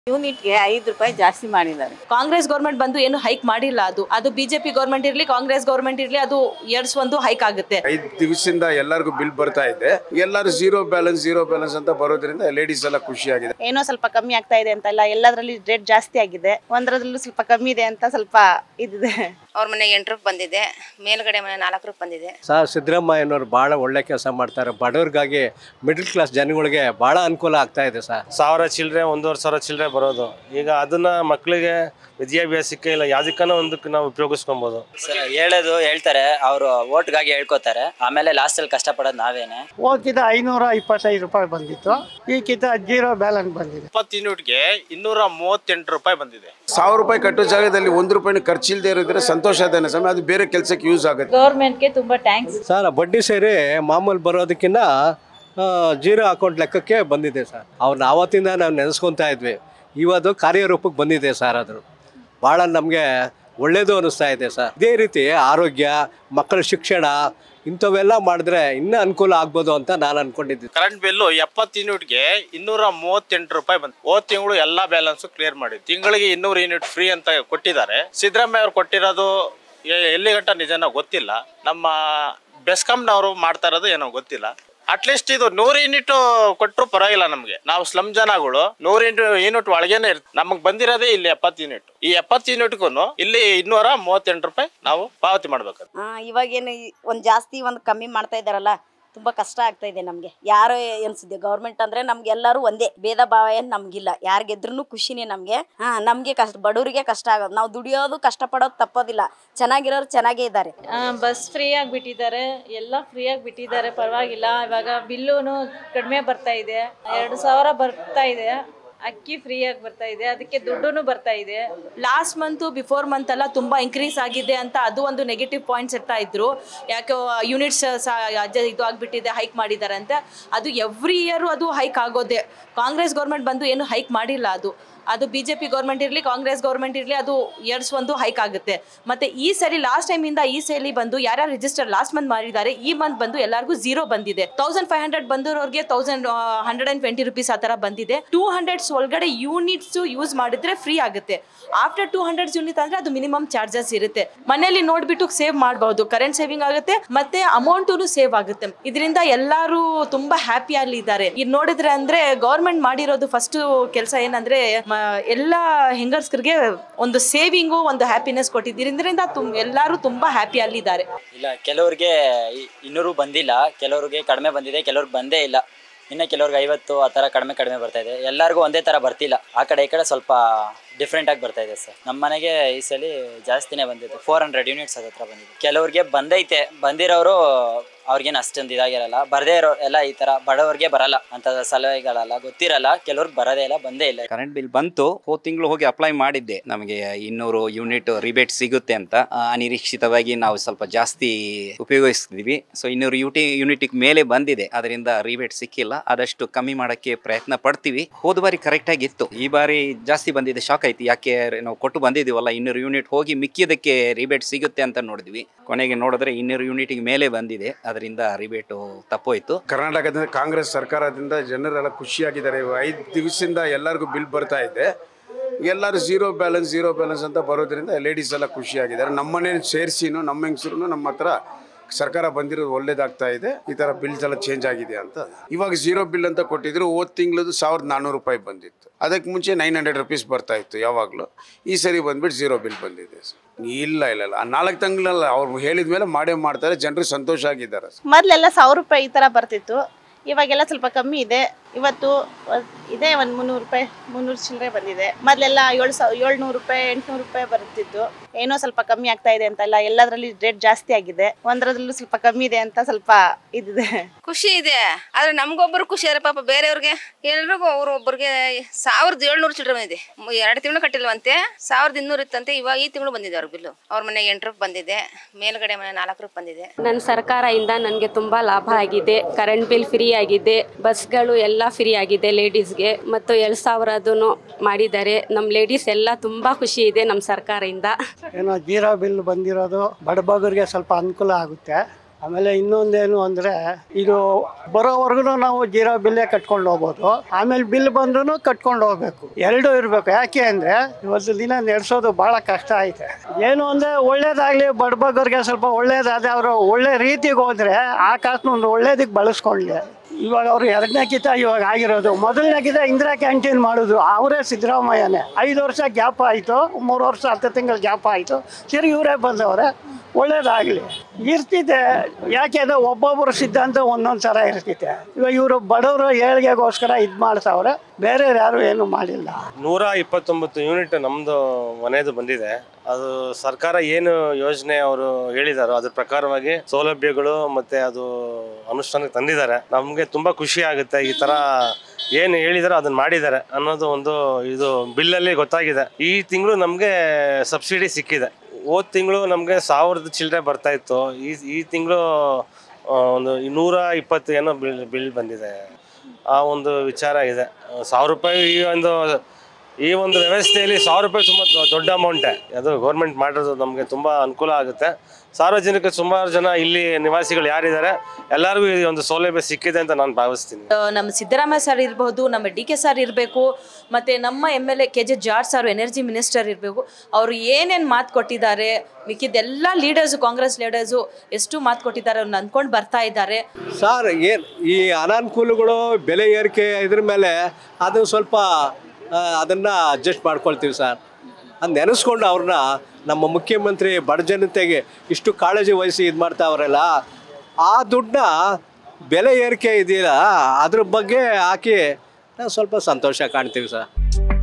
ಯೂನಿಟ್ಗೆ ಐದು ರೂಪಾಯಿ ಜಾಸ್ತಿ ಮಾಡಿದ್ದಾರೆ ಕಾಂಗ್ರೆಸ್ ಗೌರ್ಮೆಂಟ್ ಬಂದು ಏನು ಹೈಕ್ ಮಾಡಿಲ್ಲ ಅದು ಅದು ಬಿಜೆಪಿ ಗೌರ್ಮೆಂಟ್ ಇರ್ಲಿ ಕಾಂಗ್ರೆಸ್ ಗೌರ್ಮೆಂಟ್ ಇರ್ಲಿ ಅದು ಎರಡ್ಸ್ ಒಂದು ಹೈಕ್ ಆಗುತ್ತೆ ಐದು ದಿವಸದಿಂದ ಎಲ್ಲರಿಗೂ ಬಿಲ್ ಬರ್ತಾ ಇದೆ ಎಲ್ಲರೂ ಜೀರೋ ಬ್ಯಾಲೆನ್ಸ್ ಜೀರೋ ಬ್ಯಾಲೆನ್ಸ್ ಅಂತ ಬರೋದ್ರಿಂದ ಲೇಡೀಸ್ ಎಲ್ಲ ಖುಷಿಯಾಗಿದೆ ಏನೋ ಸ್ವಲ್ಪ ಕಮ್ಮಿ ಆಗ್ತಾ ಇದೆ ಅಂತಲ್ಲ ಎಲ್ಲದರಲ್ಲಿ ರೇಟ್ ಜಾಸ್ತಿ ಆಗಿದೆ ಒಂದರಲ್ಲೂ ಸ್ವಲ್ಪ ಕಮ್ಮಿ ಇದೆ ಅಂತ ಸ್ವಲ್ಪ ಇದಿದೆ ಅವ್ರ ಮನೆಗೆ ಎಂಟು ರೂಪಾಯಿ ಬಂದಿದೆ ಮೇಲ್ಗಡೆ ಮನೆ ನಾಲ್ಕು ರೂಪಾಯಿ ಬಂದಿದೆ ಸರ್ ಸಿದ್ದರಾಮಯ್ಯನವರು ಭಾಳ ಒಳ್ಳೆ ಕೆಲಸ ಮಾಡ್ತಾರೆ ಬಡವ್ರಿಗಾಗಿ ಮಿಡಲ್ ಕ್ಲಾಸ್ ಜನಗಳಿಗೆ ಭಾಳ ಅನುಕೂಲ ಆಗ್ತಾ ಇದೆ ಸರ್ ಸಾವಿರ ಚಿಲ್ಲರೆ ಒಂದೂವರೆ ಸಾವಿರ ಚಿಲ್ಲರೆ ಬರೋದು ಈಗ ಅದನ್ನ ಮಕ್ಕಳಿಗೆ ವಿದ್ಯಾಭ್ಯಾಸಕ್ಕೆ ಇಲ್ಲ ಯಾವುದಕ್ಕನ ಒಂದಕ್ಕೆ ನಾವು ಉಪಯೋಗಿಸ್ಕೊಬೋದು ಸ- ಹೇಳೋದು ಹೇಳ್ತಾರೆ ಅವರು ಓಟ್ಗಾಗಿ ಹೇಳ್ಕೊತಾರೆ ಆಮೇಲೆ ಲಾಸ್ಟ್ ಅಲ್ಲಿ ಕಷ್ಟಪಡೋದು ನಾವೇನೆ ಹೋಗಿದ್ದ ಐನೂರ ಇಪ್ಪತ್ತೈದು ರೂಪಾಯಿ ಬಂದಿತ್ತು ಈಗಿದ್ದ ಜೀರೋ ಬ್ಯಾಲೆನ್ಸ್ ಬಂದಿದೆ ಇಪ್ಪತ್ತು ಯೂನಿಟ್ಗೆ ಇನ್ನೂರ ಮೂವತ್ತೆಂಟು ರೂಪಾಯಿ ಬಂದಿದೆ ಸಾವಿರ ರೂಪಾಯಿ ಕಟ್ಟೋ ಜಾಗದಲ್ಲಿ ಒಂದು ರೂಪಾಯಿ ಖರ್ಚಿಲ್ದೇ ಇರೋದ್ರೆ ಸಂತೋಷ ಅದೇನೆ ಸಮಯ ಅದು ಬೇರೆ ಕೆಲಸಕ್ಕೆ ಯೂಸ್ ಆಗುತ್ತೆ ಗೌರ್ಮೆಂಟ್ಗೆ ತುಂಬಾ ಟ್ಯಾಂಕ್ಸ್ ಸರ್ ಬಡ್ಡಿ ಸೇರಿ ಮಾಮೂಲು ಬರೋದಕ್ಕಿಂತ ಜೀರೋ ಅಕೌಂಟ್ ಲೆಕ್ಕಕ್ಕೆ ಬಂದಿದೆ ಸರ್ ಅವ್ರನ್ನ ಆವತ್ತಿಂದ ನಾವು ನೆನೆಸ್ಕೊತಾ ಇದ್ವಿ ಇವತ್ತು ಕಾರ್ಯರೂಪಕ್ಕೆ ಬಂದಿದೆ ಸರ್ ಅದು ಭಾಳ ನಮಗೆ ಒಳ್ಳೆಯದು ಅನ್ನಿಸ್ತಾ ಇದೆ ಸರ್ ಇದೇ ರೀತಿ ಆರೋಗ್ಯ ಮಕ್ಕಳ ಶಿಕ್ಷಣ ಇಂಥವೆಲ್ಲ ಮಾಡಿದ್ರೆ ಇನ್ನೂ ಅನುಕೂಲ ಆಗ್ಬೋದು ಅಂತ ನಾನು ಅನ್ಕೊಂಡಿದ್ದೆ ಕರೆಂಟ್ ಬಿಲ್ಲು ಎಪ್ಪತ್ತು ಯೂನಿಟ್ಗೆ ಇನ್ನೂರ ಮೂವತ್ತೆಂಟು ರೂಪಾಯಿ ಬಂತು ಹೋದ ತಿಂಗಳು ಎಲ್ಲಾ ಬ್ಯಾಲೆನ್ಸ್ ಕ್ಲಿಯರ್ ಮಾಡಿ ತಿಂಗಳಿಗೆ ಇನ್ನೂರು ಯೂನಿಟ್ ಫ್ರೀ ಅಂತ ಕೊಟ್ಟಿದ್ದಾರೆ ಸಿದ್ದರಾಮಯ್ಯ ಅವ್ರು ಕೊಟ್ಟಿರೋದು ಎ- ಎಲ್ಲಿ ಗಂಟ ನಿಜನೋ ಗೊತ್ತಿಲ್ಲ ನಮ್ಮ ಬೆಸ್ಕಾಂನವರು ಮಾಡ್ತಾ ಇರೋದು ಏನೋ ಗೊತ್ತಿಲ್ಲ ಅಟ್ಲೀಸ್ಟ್ ಇದು ನೂರು ಯೂನಿಟ್ ಕೊಟ್ಟರು ಪರವಾಗಿಲ್ಲ ನಮಗೆ ನಾವು ಸ್ಲಮ್ ಜನಗಳು ನೂರು ಯೂನಿಟ್ ಒಳಗೇನೆ ಇರ್ತೀವಿ ನಮಗೆ ಬಂದಿರೋದೇ ಇಲ್ಲಿ ಎಪ್ಪತ್ತು ಯೂನಿಟ್ ಈ ಎಪ್ಪತ್ತು ಯೂನಿಟ್ಗೂ ಇಲ್ಲಿ ಇನ್ನೂರ ಮೂವತ್ತೆಂಟು ರೂಪಾಯಿ ನಾವು ಪಾವತಿ ಮಾಡ್ಬೇಕು ಇವಾಗೇನು ಒಂದು ಜಾಸ್ತಿ ಒಂದು ಕಮ್ಮಿ ಮಾಡ್ತಾ ಇದ್ದಾರಲ್ಲ ತುಂಬ ಕಷ್ಟ ಆಗ್ತಾ ಇದೆ ನಮಗೆ ಯಾರೋ ಅನ್ಸುತ್ತೆ ಗೌರ್ಮೆಂಟ್ ಅಂದರೆ ನಮ್ಗೆ ಎಲ್ಲರೂ ಒಂದೇ ಭೇದ ಭಾವ ಏನು ನಮಗಿಲ್ಲ ಯಾರು ಗೆದ್ರೂ ಖುಷಿನೇ ನಮಗೆ ಹಾಂ ನಮಗೆ ಕಷ್ಟ ಬಡವರಿಗೆ ಕಷ್ಟ ಆಗೋದು ನಾವು ದುಡಿಯೋದು ಕಷ್ಟಪಡೋದು ತಪ್ಪೋದಿಲ್ಲ ಚೆನ್ನಾಗಿರೋರು ಚೆನ್ನಾಗೇ ಇದ್ದಾರೆ ಬಸ್ ಫ್ರೀ ಆಗಿ ಬಿಟ್ಟಿದ್ದಾರೆ ಎಲ್ಲ ಫ್ರೀ ಆಗಿ ಬಿಟ್ಟಿದ್ದಾರೆ ಪರವಾಗಿಲ್ಲ ಇವಾಗ ಬಿಲ್ಲುನು ಕಡಿಮೆ ಬರ್ತಾ ಇದೆ ಎರಡು ಸಾವಿರ ಬರ್ತಾ ಇದೆ ಅಕ್ಕಿ ಫ್ರೀ ಆಗಿ ಬರ್ತಾ ಇದೆ ಅದಕ್ಕೆ ದುಡ್ಡು ಬರ್ತಾ ಇದೆ ಲಾಸ್ಟ್ ಮಂತ್ ಬಿಫೋರ್ ಮಂತ್ ಎಲ್ಲ ತುಂಬಾ ಇನ್ಕ್ರೀಸ್ ಆಗಿದೆ ಅಂತ ಅದು ಒಂದು ನೆಗೆಟಿವ್ ಪಾಯಿಂಟ್ಸ್ ಇರ್ತಾ ಇದ್ರು ಯಾಕೆ ಯೂನಿಟ್ಸ್ ಇದು ಆಗ್ಬಿಟ್ಟಿದೆ ಹೈಕ್ ಮಾಡಿದ್ದಾರೆ ಅಂತ ಅದು ಎವ್ರಿ ಇಯರ್ ಅದು ಹೈಕ್ ಆಗೋದೆ ಕಾಂಗ್ರೆಸ್ ಗೌರ್ಮೆಂಟ್ ಬಂದು ಏನು ಹೈಕ್ ಮಾಡಿಲ್ಲ ಅದು ಅದು ಬಿ ಜೆ ಪಿ ಗೌರ್ಮೆಂಟ್ ಇರಲಿ ಕಾಂಗ್ರೆಸ್ ಗೌರ್ಮೆಂಟ್ ಇರಲಿ ಅದು ಎರಡ್ಸ್ ಒಂದು ಹೈಕ್ ಆಗುತ್ತೆ ಮತ್ತೆ ಈ ಸರಿ ಲಾಸ್ಟ್ ಟೈಮಿಂದ ಈ ಸರಿ ಬಂದು ಯಾರ್ಯಾರು ರಿಜಿಸ್ಟರ್ ಲಾಸ್ಟ್ ಮಂತ್ ಮಾಡಿದ್ದಾರೆ ಈ ಮಂತ್ ಬಂದು ಎಲ್ಲರಿಗೂ ಝೀರೋ ಬಂದಿದೆ ತೌಸಂಡ್ ಫೈವ್ ಹಂಡ್ರೆಡ್ ಬಂದಿರೋರಿಗೆ thousand hundred and twenty rupees ಆ ಥರ ಬಂದಿದೆ ಟೂ ಹಂಡ್ರೆಡ್ಸ್ ಒಳಗಡೆ ಯೂನಿಟ್ಸ್ ಯೂಸ್ ಮಾಡಿದ್ರೆ ಫ್ರೀ ಆಗುತ್ತೆ ಆಫ್ಟರ್ ಟೂ ಹಂಡ್ರೆಡ್ಸ್ ಯೂನಿಟ್ ಅಂದ್ರೆ ಅದು ಮಿನಿಮಮ್ ಚಾರ್ಜಸ್ ಇರುತ್ತೆ ಮನೆಯಲ್ಲಿ ನೋಡ್ಬಿಟ್ಟು ಸೇವ್ ಮಾಡಬಹುದು ಕರೆಂಟ್ ಸೇವಿಂಗ್ ಆಗುತ್ತೆ ಮತ್ತೆ ಅಮೌಂಟು ಸೇವ್ ಆಗುತ್ತೆ ಇದರಿಂದ ಎಲ್ಲರೂ ತುಂಬಾ ಹ್ಯಾಪಿಯಲ್ಲಿ ಇದ್ದಾರೆ ಇದು ನೋಡಿದ್ರೆ ಅಂದ್ರೆ ಗೌರ್ಮೆಂಟ್ ಮಾಡಿರೋದು ಫಸ್ಟ್ ಕೆಲಸ ಏನಂದ್ರೆ ಮ- ಎಲ್ಲ ಹೆಂಗರ್ಸ್ರಿಗೆ ಒಂದು ಸೇವಿಂಗು ಒಂದು ಹ್ಯಾಪಿನೆಸ್ ಕೊಟ್ಟಿದ್ದು ಇದರಿಂದ ತುಂ ಎಲ್ಲರೂ ತುಂಬಾ ಹ್ಯಾಪಿಯಲ್ಲಿ ಇದ್ದಾರೆ ಇಲ್ಲ ಕೆಲವ್ರಿಗೆ ಇ- ಇನ್ನೂರು ಬಂದಿಲ್ಲ ಕೆಲವ್ರಿಗೆ ಕಡಿಮೆ ಬಂದಿದೆ ಕೆಲವ್ರಿಗೆ ಬಂದೇ ಇಲ್ಲ ಇನ್ನು ಕೆಲವ್ರಿಗೆ ಐವತ್ತು ಆ ಥರ ಕಡಿಮೆ ಕಡಿಮೆ ಬರ್ತಾ ಇದೆ ಎಲ್ಲರಿಗೂ ಒಂದೇ ಥರ ಬರ್ತಿಲ್ಲ ಆ ಕಡೆ ಈ ಕಡೆ ಸ್ವಲ್ಪ ಡಿಫ್ರೆಂಟ್ ಆಗಿ ಬರ್ತಾ ಇದೆ ಸರ್ ನಮ್ಮ ಮನೆಗೆ ಈ ಸಲ ಜಾಸ್ತಿನೇ ಬಂದಿದೆ ಫೋರ್ ಹಂಡ್ರೆಡ್ ಯೂನಿಟ್ಸ್ ಹತ್ರ ಬಂದಿದೆ ಕೆಲವ್ರಿಗೆ ಬಂದೈತೆ ಬಂದಿರೋರು ಅವ್ರಿಗೇನು ಅಷ್ಟೊಂದು ಇದಾಗಿರಲ್ಲ ಬರದೇ ಇರೋ ಎಲ್ಲ ಈ ಥರ ಬಡವ್ರಿಗೆ ಬರಲ್ಲ ಅಂತ ಸಲಹೆಗಳಲ್ಲ ಗೊತ್ತಿರಲ್ಲ ಕೆಲವ್ರಿಗೆ ಬರೋದೇ ಇಲ್ಲ ಬಂದೇ ಇಲ್ಲ ಕರೆಂಟ್ ಬಿಲ್ ಬಂತು ಹೋದ ತಿಂಗಳು ಹೋಗಿ ಅಪ್ಲೈ ಮಾಡಿದ್ದೆ ನಮಗೆ ಇನ್ನೂರು ಯೂನಿಟ್ ರಿಬೇಟ್ ಸಿಗುತ್ತೆ ಅಂತ ಆ, ಅನಿರೀಕ್ಷಿತವಾಗಿ ನಾವು ಸ್ವಲ್ಪ ಜಾಸ್ತಿ ಉಪಯೋಗಿಸ್ತಿದ್ವಿ ಸೊ ಇನ್ನೂರು ಯೂಟಿ ಯೂನಿಟ್ ಮೇಲೆ ಬಂದಿದೆ ಅದರಿಂದ ರಿಬೇಟ್ ಸಿಕ್ಕಿಲ್ಲ ಆದಷ್ಟು ಕಮ್ಮಿ ಮಾಡೋಕ್ಕೆ ಪ್ರಯತ್ನ ಪಡ್ತೀವಿ ಹೋದ ಬಾರಿ ಕರೆಕ್ಟ್ ಆಗಿತ್ತು ಈ ಬಾರಿ ಜಾಸ್ತಿ ಬಂದಿದೆ ಶಾಕ್ ಆಯ್ತು ಯಾಕೆ ನಾವು ಕೊಟ್ಟು ಬಂದಿದ್ದೀವಲ್ಲ ಇನ್ನೂರು ಯೂನಿಟ್ ಹೋಗಿ ಮಿಕ್ಕಿದಕ್ಕೆ ರಿಬೇಟ್ ಸಿಗುತ್ತೆ ಅಂತ ನೋಡಿದ್ವಿ ಕೊನೆಗೆ ನೋಡಿದ್ರೆ ಇನ್ನೂರು ಯೂನಿಟ್ಗೆ ಮೇಲೆ ಬಂದಿದೆ ಅದರಿಂದ ರಿಬೇಟು ತಪ್ಪೋಯ್ತು ಕರ್ನಾಟಕದಿಂದ ಕಾಂಗ್ರೆಸ್ ಸರ್ಕಾರದಿಂದ ಜನರೆಲ್ಲ ಖುಷಿಯಾಗಿದ್ದಾರೆ ಐದು ದಿವಸದಿಂದ ಎಲ್ಲರಿಗೂ ಬಿಲ್ ಬರ್ತಾ ಇದೆ ಎಲ್ಲರೂ ಜೀರೋ ಬ್ಯಾಲೆನ್ಸ್ ಜೀರೋ ಬ್ಯಾಲೆನ್ಸ್ ಅಂತ ಬರೋದ್ರಿಂದ ಲೇಡೀಸ್ ಎಲ್ಲ ಖುಷಿಯಾಗಿದ್ದಾರೆ ನಮ್ಮನೆ ಸೇರಿಸಿನೂ ನಮ್ಮ ಹೆಂಗಸರು ನಮ್ಮ ಹತ್ರ ಸರ್ಕಾರ ಬಂದಿರೋದು ಒಳ್ಳೇದಾಗ್ತಾ ಇದೆ ಈ ಥರ ಬಿಲ್ಸ್ ಎಲ್ಲ ಚೇಂಜ್ ಆಗಿದೆ ಅಂತ ಇವಾಗ ಜೀರೋ ಬಿಲ್ ಅಂತ ಕೊಟ್ಟಿದ್ರು ಹೋದ ತಿಂಗಳದು ಸಾವಿರದ ನಾನ್ನೂರು ರೂಪಾಯಿ ಬಂದಿತ್ತು ಅದಕ್ಕೆ ಮುಂಚೆ ನೈನ್ ಹಂಡ್ರೆಡ್ ರುಪೀಸ್ ಬರ್ತಾ ಇತ್ತು ಯಾವಾಗಲೂ ಈ ಸರಿ ಬಂದ್ಬಿಟ್ಟು ಜೀರೋ ಬಿಲ್ ಬಂದಿದೆ ಸರ್ ಇಲ್ಲ ಇಲ್ಲ ಇಲ್ಲ ಆ ನಾಲ್ಕು ತಿಂಗಳಲ್ಲ ಅವ್ರು ಹೇಳಿದ ಮೇಲೆ ಮಾಡೇ ಮಾಡ್ತಾರೆ ಜನರು ಸಂತೋಷ ಆಗಿದ್ದಾರೆ ಮೊದಲೆಲ್ಲ ಸಾವಿರ ರೂಪಾಯಿ ಈ ಥರ ಬರ್ತಿತ್ತು ಇವಾಗೆಲ್ಲ ಸ್ವಲ್ಪ ಕಮ್ಮಿ ಇದೆ ಇವತ್ತು ಒಂದ್- ಇದೆ ಒಂದು ಮುನ್ನೂರು ರೂಪಾಯಿ ಮುನ್ನೂರು ಚಿಲ್ಲರೆ ಬಂದಿದೆ ಮೊದಲೆಲ್ಲ ಏಳು ಸಾವಿರ ಏಳ್ನೂರು ರೂಪಾಯಿ ಎಂಟುನೂರು ರೂಪಾಯಿ ಬರ್ತಿತ್ತು ಏನೋ ಸ್ವಲ್ಪ ಕಮ್ಮಿ ಆಗ್ತಾ ಇದೆ ಅಂತಲ್ಲ ಎಲ್ಲದರಲ್ಲಿ ರೇಟ್ ಜಾಸ್ತಿ ಆಗಿದೆ ಒಂದರಲ್ಲೂ ಸ್ವಲ್ಪ ಕಮ್ಮಿ ಇದೆ ಅಂತ ಸ್ವಲ್ಪ ಇದಿದೆ ಖುಷಿ ಇದೆ ಆದ್ರೆ ನಮ್ಗೊಬ್ಬರು ಖುಷಿ ಆದ್ರೆ ಪಾಪ ಬೇರೆಯವ್ರಿಗೆ ಎಲ್ರಿಗೂ ಅವ್ರು ಒಬ್ಬರಿಗೆ ಸಾವಿರದ ಏಳ್ನೂರು ಚಿಲ್ಲರೆ ಬಂದಿದೆ ಮು- ಎರಡು ತಿಂಗಳು ಕಟ್ಟಿಲ್ವಂತೆ ಸಾವಿರದ ಇನ್ನೂರು ಇತ್ತಂತೆ ಇವಾಗ ಈ ತಿಂಗಳು ಬಂದಿದೆ ಅವ್ರ ಬಿಲ್ಲು ಅವ್ರ ಮನೆಗೆ ಎಂಟು ರೂಪಾಯಿ ಬಂದಿದೆ ಮೇಲ್ಗಡೆ ಮನೆ ನಾಲ್ಕು ರೂಪಾಯಿ ಬಂದಿದೆ ನನ್ನ ಸರ್ಕಾರದಿಂದ ನನಗೆ ತುಂಬ ಲಾಭ ಆಗಿದೆ ಕರೆಂಟ್ ಬಿಲ್ ಫ್ರೀ ಆಗಿದೆ ಬಸ್ಗಳು ಎಲ್ಲ ಫ್ರೀ ಆಗಿದೆ ಲೇಡೀಸ್ಗೆ ಮತ್ತು ಎರಡು ಸಾವಿರದೂ ಮಾಡಿದ್ದಾರೆ ನಮ್ಮ ಲೇಡೀಸ್ ಎಲ್ಲ ತುಂಬ ಖುಷಿ ಇದೆ ನಮ್ಮ ಸರ್ಕಾರದಿಂದ ಏನೋ ಜೀರೋ ಬಿಲ್ ಬಂದಿರೋದು ಬಡಬಗರಿಗೆ ಸ್ವಲ್ಪ ಅನುಕೂಲ ಆಗುತ್ತೆ ಆಮೇಲೆ ಇನ್ನೊಂದೇನು ಅಂದರೆ ಇದು ಬರೋವರೆಗೂ ನಾವು ಜೀರೋ ಬಿಲ್ಲೇ ಕಟ್ಕೊಂಡು ಹೋಗ್ಬೋದು ಆಮೇಲೆ ಬಿಲ್ ಬಂದ್ರೂ ಕಟ್ಕೊಂಡು ಹೋಗ್ಬೇಕು ಎರಡೂ ಇರಬೇಕು ಯಾಕೆ ಅಂದರೆ ಇವತ್ತು ದಿನ ನಡೆಸೋದು ಭಾಳ ಕಷ್ಟ ಐತೆ ಏನು ಅಂದರೆ ಒಳ್ಳೇದಾಗಲಿ ಬಡಬಗ್ಗರಿಗೆ ಸ್ವಲ್ಪ ಒಳ್ಳೇದಾದ್ರೆ ಅವರು ಒಳ್ಳೆ ರೀತಿಗೆ ಹೋದರೆ ಆ ಕಾಸನ್ನ ಒಂದು ಒಳ್ಳೇದಕ್ಕೆ ಬಳಸ್ಕೊಳ್ಳಿ ಇವಾಗ ಅವರು ಎರಡನೇ ಕಿತ ಇವಾಗ ಆಗಿರೋದು ಮೊದಲನೇ ಕಿತ ಇಂದಿರಾ ಕ್ಯಾಂಟೀನ್ ಮಾಡಿದ್ರು ಅವರೇ ಸಿದ್ದರಾಮಯ್ಯನೇ ಐದು ವರ್ಷ ಗ್ಯಾಪ್ ಆಯಿತು ಮೂರು ವರ್ಷ ಹತ್ತು ತಿಂಗಳು ಗ್ಯಾಪ್ ಆಯಿತು ತಿರುಗಿ ಇವರೇ ಬಂದವ್ರೆ ಒಳ್ಳೇದಾಗಲಿ ಇರ್ತಿದೆ ಯಾಕೆಂದ್ರೆ ಒಬ್ಬೊಬ್ಬರು ಸಿದ್ಧಾಂತ ಒಂದೊಂದು ಥರ ಇರ್ತಿದೆ ಇವಾಗ ಇವರು ಬಡವರು ಏಳಿಗೆಗೋಸ್ಕರ ಇದು ಮಾಡ್ತಾವ್ರೆ ಬೇರೆ ಯಾರು ಏನು ಮಾಡಿಲ್ಲ ನೂರ ಇಪ್ಪತ್ತೊಂಬತ್ತು ಯೂನಿಟ್ ನಮ್ಮದು ಮನೆಯದು ಬಂದಿದೆ ಅದು ಸರ್ಕಾರ ಏನು ಯೋಜನೆ ಅವರು ಹೇಳಿದಾರೋ ಅದ್ರ ಪ್ರಕಾರವಾಗಿ ಸೌಲಭ್ಯಗಳು ಮತ್ತೆ ಅದು ಅನುಷ್ಠಾನಕ್ಕೆ ತಂದಿದ್ದಾರೆ ನಮಗೆ ತುಂಬಾ ಖುಷಿ ಆಗುತ್ತೆ ಈ ತರ ಏನು ಹೇಳಿದಾರೋ ಅದನ್ನ ಮಾಡಿದ್ದಾರೆ ಅನ್ನೋದು ಒಂದು ಇದು ಬಿಲ್ಲಲ್ಲಿ ಗೊತ್ತಾಗಿದೆ ಈ ತಿಂಗಳು ನಮಗೆ ಸಬ್ಸಿಡಿ ಸಿಕ್ಕಿದೆ ಹೋದ ತಿಂಗಳು ನಮಗೆ ಸಾವಿರದ ಚಿಲ್ಲರೆ ಬರ್ತಾ ಇತ್ತು ಈ ಈ ತಿಂಗಳು ಒಂದು ನೂರ ಇಪ್ಪತ್ತು ಏನೋ ಬಿಲ್ ಬಿಲ್ ಬಂದಿದೆ ಆ ಒಂದು ವಿಚಾರ ಇದೆ ಸಾವಿರ ರೂಪಾಯಿ ಈ ಒಂದು ಈ ಒಂದು ವ್ಯವಸ್ಥೆಯಲ್ಲಿ ಸಾವಿರ ರೂಪಾಯಿ ತುಂಬ ದೊ- ದೊಡ್ಡ ಅಮೌಂಟೇ ಅದು ಗೌರ್ಮೆಂಟ್ ಮಾಡಿರೋದು ನಮಗೆ ತುಂಬ ಅನುಕೂಲ ಆಗುತ್ತೆ ಸಾರ್ವಜನಿಕ ಸುಮಾರು ಜನ ಇಲ್ಲಿ ನಿವಾಸಿಗಳು ಯಾರಿದ್ದಾರೆ ಎಲ್ಲರಿಗೂ ಈ ಒಂದು ಸೌಲಭ್ಯ ಸಿಕ್ಕಿದೆ ಅಂತ ನಾನು ಭಾವಿಸ್ತೀನಿ ನಮ್ಮ ಸಿದ್ದರಾಮಯ್ಯ ಸರ್ ಇರಬಹುದು ನಮ್ಮ ಡಿ ಕೆ ಸರ್ ಇರಬೇಕು ಮತ್ತು ನಮ್ಮ M L A K J George sir energy minister ಇರಬೇಕು ಅವರು ಏನೇನು ಮಾತು ಕೊಟ್ಟಿದ್ದಾರೆ ಮಿಕ್ಕಿದ್ದೆಲ್ಲ ಲೀಡರ್ಸು ಕಾಂಗ್ರೆಸ್ ಲೀಡರ್ಸು ಎಷ್ಟು ಮಾತು ಕೊಟ್ಟಿದ್ದಾರೆ ಅವ್ರನ್ನ ಅಂದ್ಕೊಂಡು ಬರ್ತಾ ಇದ್ದಾರೆ ಸರ್ ಏನು ಈ ಅನಾನುಕೂಲಗಳು ಬೆಲೆ ಏರಿಕೆ ಇದ್ರ ಮೇಲೆ ಅದು ಸ್ವಲ್ಪ ಅದನ್ನು ಅಡ್ಜಸ್ಟ್ ಮಾಡ್ಕೊಳ್ತೀವಿ ಸರ್ ಅದು ನೆನೆಸ್ಕೊಂಡು ಅವ್ರನ್ನ ನಮ್ಮ ಮುಖ್ಯಮಂತ್ರಿ ಬಡ ಜನತೆಗೆ ಇಷ್ಟು ಕಾಳಜಿ ವಹಿಸಿ ಇದು ಮಾಡ್ತಾವ್ರಲ್ಲ ಆ ದುಡ್ಡನ್ನ ಬೆಲೆ ಏರಿಕೆ ಇದೆಯಲ್ಲ ಅದ್ರ ಬಗ್ಗೆ ಹಾಕಿ ನಾವು ಸ್ವಲ್ಪ ಸಂತೋಷ ಕಾಣ್ತೀವಿ ಸರ್